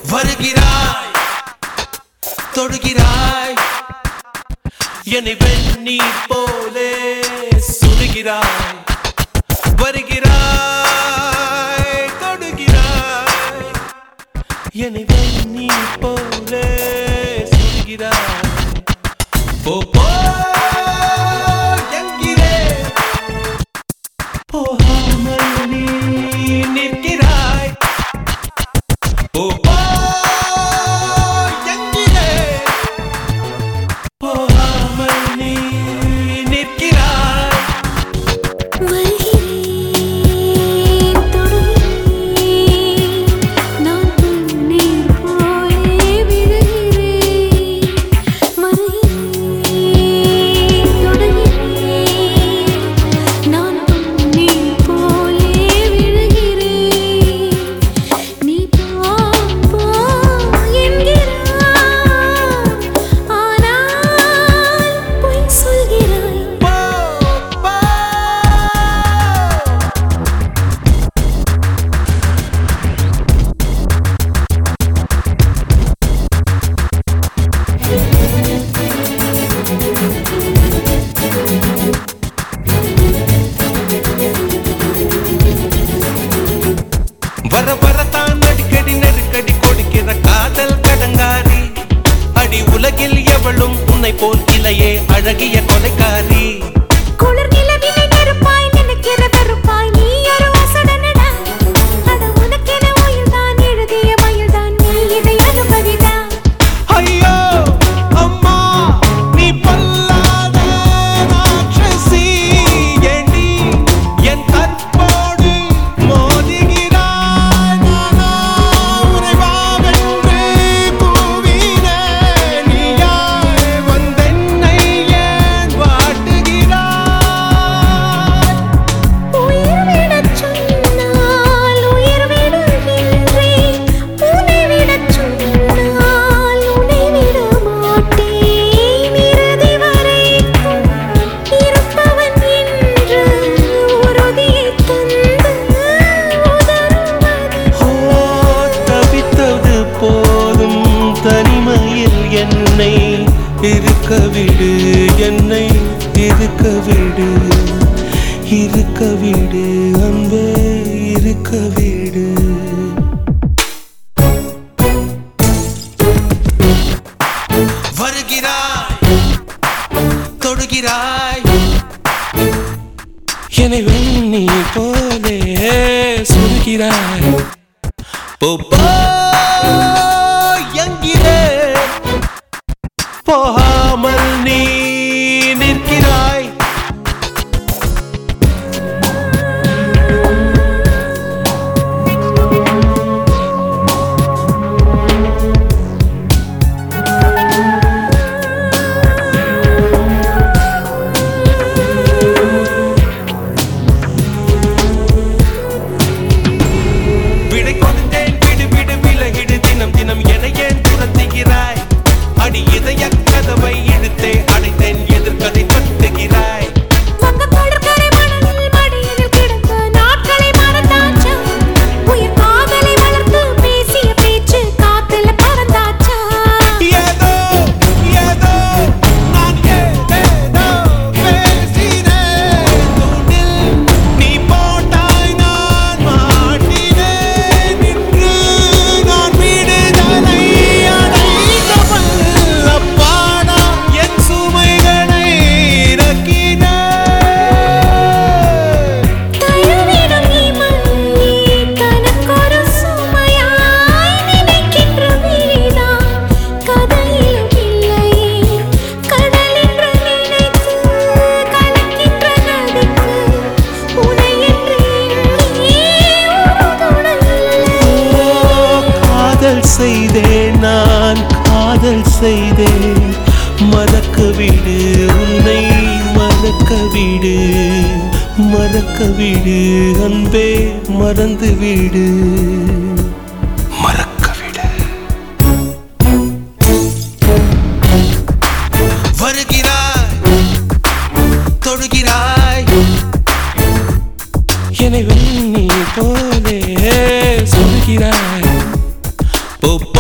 வருகிறாய் தொடுகிறாய் என்னை வெந்நீர் போலே சுடுகிறாய் வருகிறாய் தொடுகிறாய் என்னை வெந்நீர் போலே சுடுகிறாய் போ போ என்கிறேன் போகாமல் நீ நிற்கிறாய் போ போ என்கிறேன் போகாமல் நீ நிற்கிறாய் வருகிறேன் தொடுகிறேன் நான் தண்ணீர் போலே விழுகிறேன் வருகிறேன் தொடுகிறேன் நான் தண்ணீர் போலே விழுகிறேன் நீ போ போ என்கிறாய் ஆனால் பொய் சொல்கிறாய் போ போ வர வரத்தான் அடிக்கடி நெருக்கடி கொடுக்கிற காதல் கடங்காரி அடி உலகில் எவளும் உன்னை போல் இலையே அழகிய கொலைக்காரி குளிர் நிலவினை நெருப்பாய் நினைக்கிற வெறுப்பாய் நீ ஒரு வாசடனடா அட உனக்கென உயிர்தான் எழுதிய மயில்தான் நீ இதை அனுமதிதான் ஐயோ அம்மா நீ பொல்லாத ராட்சசி ஏண்டி என் கற்போடு மோதுகிறாய் நானா உறைவாவென்று கூவினேன் நீயாய் வந்தென்னை ஏன் வாட்டுகிறாய் உயிர் விடச் சொன்னால் உயிர் விடுகின்றேன் உன்னை விடச் சொன்னால் உன்னை விட மாட்டேன் இறுதி வரைக்கும் இருப்பவன் என்று உறுதியைத் தந்து உதறுவது ஓ தவித்தது போதும் தனிமையில் என்னை இருக்க விடு என்னை இருக்க விடு இருக்க விடு அன்பே இருக்க விடு வருகிறாய் தொடுகிறாய் என்னை வெண்ணி போலே சுடுகிறாய் போ போ என்கிறே போகாமல் நீ நிற்கிறாய் விடை கொடுத்தேன் விடு விடு விலகிடு தினம் தினம் என ஏன் துரத்துகிறாய் அடி இதய கதவை இழுத்தே அடைத்தேன் எதிர்கதை தட்டுகிறாய் வங்கக் கடற்கரை மணலில் மடியினில் கிடந்த நாட்களை மறந்தாச்சா? உயிர் காதலை வளர்த்து பேசிய பேச்சு காத்துல பறந்தாச்சா? ஏதோ ஏதோ நான் ஏதேதோ பேசினேன் தூண்டில் நீ போட்டாய் நான் மாட்டினேன் இன்று நான் விடுதலை அடைந்தவள் அப்பாடா என் சுமைகளை இறக்கினேன் தழுவிடும் இமையே தனக்கொரு சுமையாய் நினைக்கின்ற விழிதான் கதையிலும் இல்லையே. கடலென்று நினைத்து கலக்கின்ற நதிக்கு உனையென்று இங்கே ஒரு துணை இல்லை. காதல் செய்தேன் நான் காதல் செய்தேன் மறக்க விடு உன்னை மறக்க விடு மறக்க விடு அன்பே மறந்து விடு மறக்க விடு வருகிறாய் தொடுகிறாய் என்னை வெண்ணி போலே சொல்கிறாய் போ